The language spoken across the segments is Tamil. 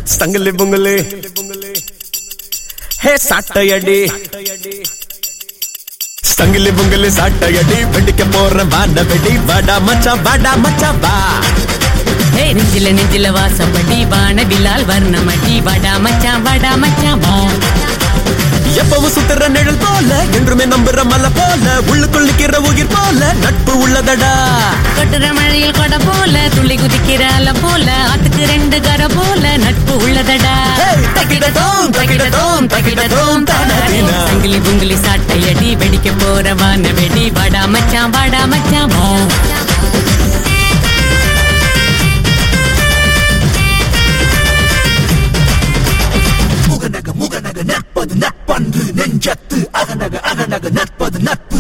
சங்கிலி பொங்கலு ஹே சாட்டையடி சங்கிலி பொங்கலு சாட்டையடி வெடிக்க போற வாட வெடி வாடா மச்சான் வாடா மச்சான் வா ஹே நெஞ்சில நெஞ்சில வாசப்படி வானவிலால் வர்ணமடி வடா மச்சான் வடா மச்சான் வா எப்பவும் சுத்துற நிழல் போல என்றுமே நம்புற மலை போல உள்ளுக்குள்ளிக்கிற உயிர் போல நட்பு உள்ளதடா கொட்டுற மழையில் கொடை போல துள்ளி குதிக்கிற அலை போல ஆத்துக்கு ரெண்டு கரை போல நட்பு உள்ளதடா Hey, தக்கிடதோம், தக்கிடதோம், தக்கிடதோம், தனதினா. சங்கிலி புங்கிலி சாட்டையடி வெடிக்க போற வான வெடி வடா மச்சான் வடா மச்சான் வா முகநக முகநக நட்பது நட்பன்று நெஞ்சத்து அகநக அகநக நட்பது நட்பு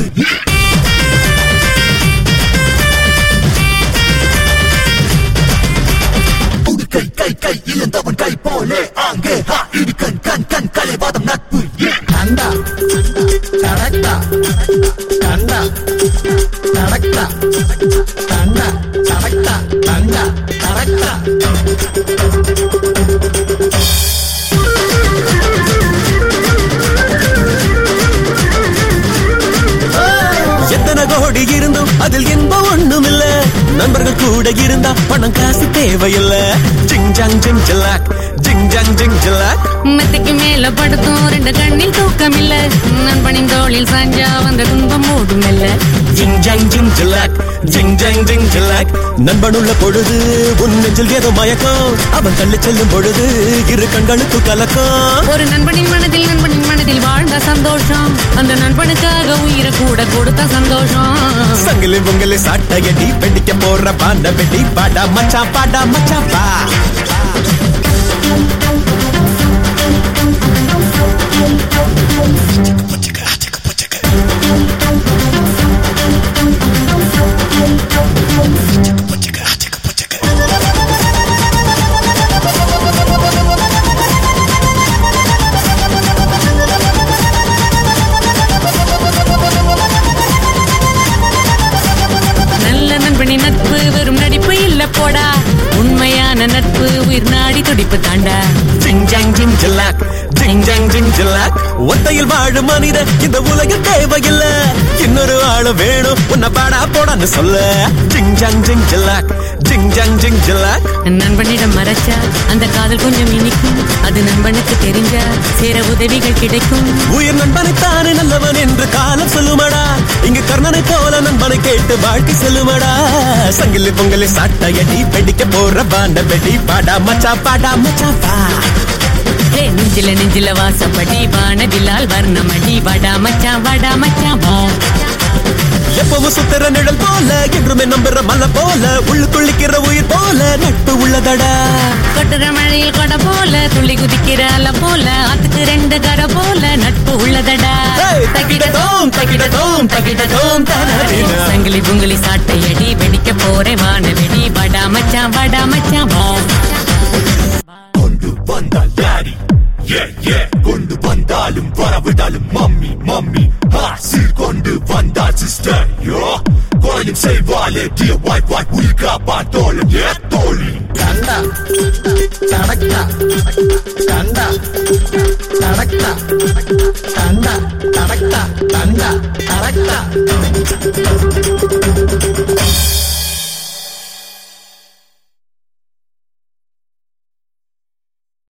உடுக்கை கை கை இழந்தவன் கை போலே ஆங்கே ஹா இடுக்கண் கண் கண் கலைவாதம் நட்பு கண்டா கடக்டா கண்டா கடக்டா கண்டா கடக்டா கண்டா கடக்டா எத்தனை கோடி இருந்தும் அதில் இன்பம் ஒண்ணும் இல்ல நண்பர்கள் கூட இருந்தா பணம் காசு தேவையில்ல ஜிங் ஜாங் ஜிங் ஜிலாக் ஜிங் ஜாங் ஜிங் ஜிலாக் மெத்தைக்கு மேல படுத்தும் ரெண்டு கண்ணில் தூக்கம் இல்ல நண்பனின் தோளில் சாஞ்சா வந்த துன்பம் மூடும் இல்ல ஜிங் ஜாங் ஜிங் ஜிலாக் ஜிங் ஜாங் ஜிங் ஜிலாக் நண்பனுள்ள பொழுது உன் நெஞ்சில் ஏதோ மயக்கம் அவன் தள்ளி செல்லும் பொழுது இரு கண்களுக்கு கலக்கம் ஒரு நண்பனின் மனதில் நண்பனின் மனதில் வாழ்ந்த சந்தோஷம் அந்த நண்பனுக்காக உயிரை கூட கொடுத்த சந்தோஷம் சங்கிலி பொங்கலி சாட்டையடி வெடிக்க போற பாண்ட வெடி பாடா மச்சா பாடா மச்சா பா நல்ல நண்பனின் நட்பு வெறும் நடிப்பு இல்ல போடா உண்மையான நட்பு உயிர் நாடி துடிப்பு தாண்டா ஜிங் ஜாங் ஜிங் ஜிலாக் ஜிங் ஜாங் ஜிங் ஜிலாக் ஒத்தையில் வாழும் மனித இந்த உலகில் தேவையில்ல இன்னொரு ஆளு வேணும் உன்னை பாடா போடான்னு சொல்ல ஜிங் ஜாங் ஜிங் ஜிலாக் ஜிங் ஜாங் ஜிங் ஜிலாக் நண்பனிடம் மறைச்சா அந்த காதல் கொஞ்சம் இனிக்கும் அது நண்பனுக்கு தெரிஞ்சா சேர உதவிகள் கிடைக்கும் உயிர் நண்பனைத்தானே நல்லவன் என்று காலம் சொல்லுமடா இங்கு கர்ணனை போல நண்பனை கேட்டு வாழ்க்கை செல்லுமடா சங்கிலி பொங்கலி சாட்டையடி வெடிக்க போற பாண்ட வெடி பாடா மச்சா பாடா மச்சா பா ஏ நெஞ்சில நெஞ்சில வாசப்படி வானவிலால் வர்ணமடி வடா மச்சான் வடா மச்சான் வா எப்பவும் சுத்துற நிழல் போல என்றுமே நம்புற மலை போல உள்ளுக்குள்ளிக்கிற உயிர் போல நட்பு உள்ளதடா கொட்டுற மழையில் கொடை போல துள்ளி குதிக்கிற அலை போல ஆத்துக்கு ரெண்டு கரை போல நட்பு உள்ளதடா Hey, தக்கிடதோம், தக்கிடதோம், தக்கிடதோம், தனதினா. சங்கிலி புங்கிலி சாட்டையடி வெடிக்க போறே வான வெடி வடா மச்சான் வடா மச்சான் வா கொண்டு வந்தால் டாடி ஏ ஏ கொண்டு வந்தாலும் வரவிடாலும் மம்மி மம்மி ஹாசில் கொண்டு வந்தால் சிஸ்டர் யோ கொலையும் செய்வாலே டிய வாய் வாய் உயிர்கா பார்த்தோலும் ஏ தோழி கண்டா கடக்டா கண்டா கடக்டா கண்டா கடக்டா கண்டா கடக்டா